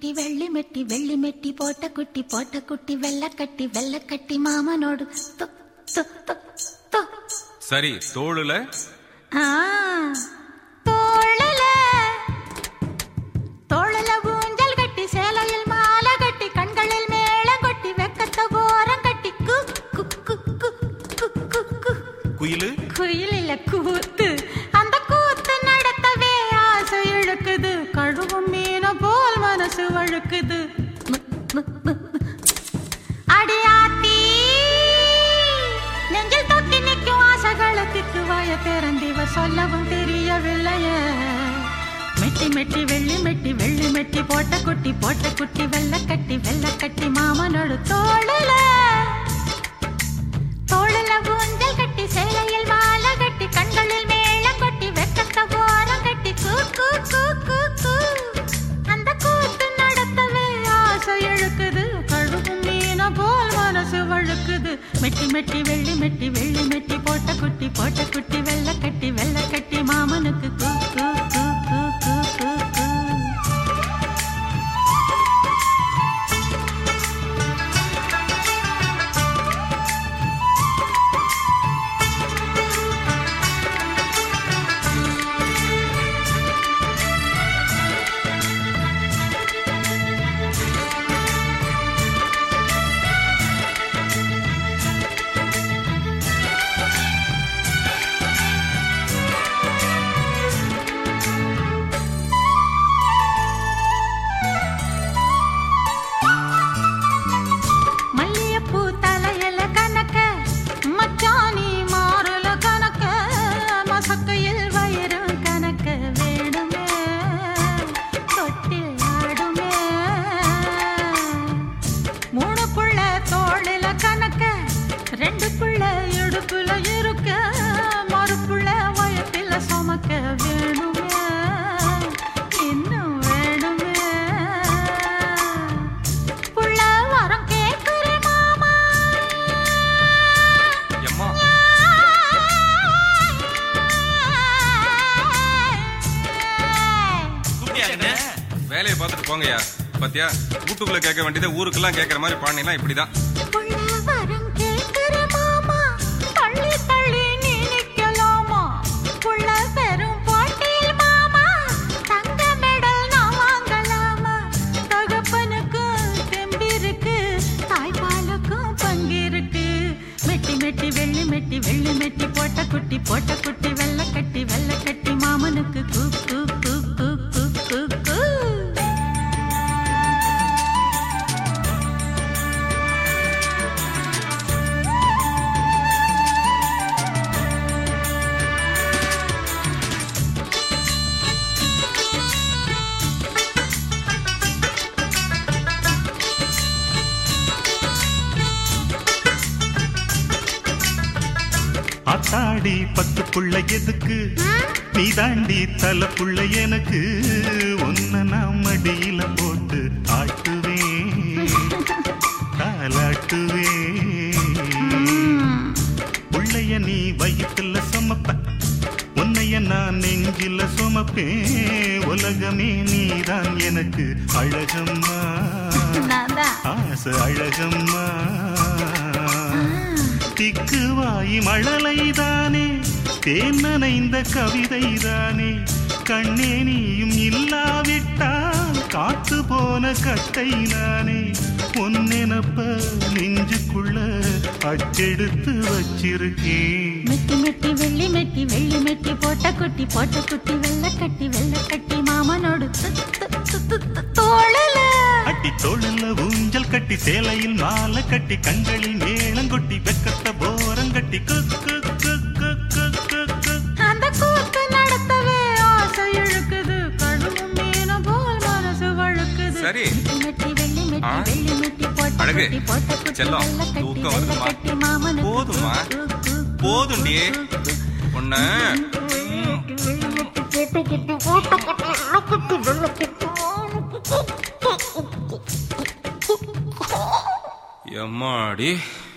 மெட்டி வெள்ளி மெட்டி வெள்ளி மெட்டி போட்ட குட்டி போட்ட குட்டி வெள்ள கட்டி வெள்ள கட்டி மாமனோடு தொ, தொ, தொ, தொ. சரி தோளுல ஆ, தோளுல தோளுல ஊஞ்சல் கட்டி சேலையில் மாலை கட்டி கண்களில் மேளம் கொட்டி வெக்கத்த ஓரம் கட்டி கு கு கு கு கு கு கு குயிலு குயில் இல்ல கூத்து அந்த கூத்து நடத்தவே ஆசை இழுக்குது கழுவும் மீன போல் மனசு வழுக்குது மு- மு- மு- மு. அடி ஆத்தி நெஞ்சில் தொட்டி நிற்கும் ஆசைகளுக்கு வாய திறந்திவ சொல்லவும் தெரியவில்லையே மெட்டி மெட்டி வெள்ளி மெட்டி வெள்ளி மெட்டி போட்ட குட்டி போட்ட குட்டி வெள்ள கட்டி வெள்ள கட்டி மாமனோடு தோளுல தோளுல ஊஞ்சல் கட்டி சேலையில் மாலை கட்டி கண்களில் மேளம் கொட்டி வெக்கத்த ஓரம் கட்டி கூ கூ கூ கூ கூ அந்த கூத்து நடத்தவே ஆசை இழுக்குது கழுகும் மீன போல் மனசு வழுக்குது மெட்டி மெட்டி வெள்ளி மெட்டி வெள்ளி மெட்டி போட்ட குட்டி போட்ட குட்டி வெள்ள கட்டி வெள்ள கட்டி மாமனுக்கு கூ கூ கூ கூ கூ கூ கூ மல்லியப்பூ தலையில கணக்க மச்சானி மாறுல கணக்க மசக்கையில் வயிறும் கணக்க வேணுமே தொட்டில் ஆடுமே மூணு புள்ள தோளில கணக்க ரெண்டு புள்ள இடுப்புல இருக்க மறுப்புள்ள வயத்தில சுமக்க வேணுமே இன்னும் வேணுமே புள்ள வரம் கேக்குறே மாமா எம்மா வேலையை பார்த்துட்டு போங்கய்யா பாத்தியா வீட்டுக்குள்ள கேட்க வேண்டியதை ஊருக்கெல்லாம் கேட்கற மாதிரி பாடினா இப்படிதான் புள்ள வரம் கேக்குறே மாமா தள்ளி தள்ளி நீ நிக்கலாமா புள்ள பெரும் போட்டியில் மாமா தங்க மெடல் நான் வாங்கலாமா தகப்பனுக்கும் தெம்பிருக்கு தாய்ப்பாலுக்கும் பங்கிருக்கு மெட்டி மெட்டி வெள்ளி மெட்டி வெள்ளி மெட்டி போட்ட குட்டி போட்ட குட்டி வெள்ள கட்டி வெள்ள கட்டி மாமனுக்கு கூ கூ கூ கூ கூ கூ கூ அத்தாடி பத்து புள்ள எதுக்கு நீ தாண்டி தல புள்ள எனக்கு உன்ன நான் மடியில போட்டு ஆட்டுவேன் தாலாட்டுவேன் புள்ளைய நீ வயிற்றுல சுமப்ப உன்னைய நான் நெஞ்சில சுமப்பேன் உலகமே நீதான் எனக்கு அழகம்மா நான் தான் ஆசை அழகம்மா திக்கு வாய் மழலைதானே தேன் நனைந்த கவிதைதானே கண்ணே நீயும் இல்லாவிட்டால் காத்து போன கட்டை நானே பொன்னெனப்ப நெஞ்சுக்குள்ள அச்செடுத்து வச்சிருக்கேன் மெட்டி மெட்டி வெள்ளி மெட்டி வெள்ளி மெட்டி போட்ட குட்டி போட்ட குட்டி வெள்ள கட்டி வெள்ள கட்டி மாமனோடு து- து- து- து- து- தோளுல அட்டி தோளுல ஊஞ்சல் கட்டி சேலையில் மாலை கட்டி கண்களில் மேளங்கொட்டி வெக்கத்த போரங்கட்டி குக்கு குக்கு குக்கு குக்கு அந்த கூத்து நடத்தவே ஆசை இழுக்குது கழுவும் மீன போல் மனசு வழுக்குது சரி. மெட்டி மெட்டி வெள்ளி மெட்டி ஆ. வெள்ளி மெட்டி போட்ட அழகு. குட்டி போட்ட குட்டி செல்லம், வெள்ள கட்டி தூக்கம் வெள்ள வருதுமா? கட்டி மாமனுக்கு போதுமா? கு- கு- கு- போதும்டி. கு- கு- கு- உன்ன எம்மாடி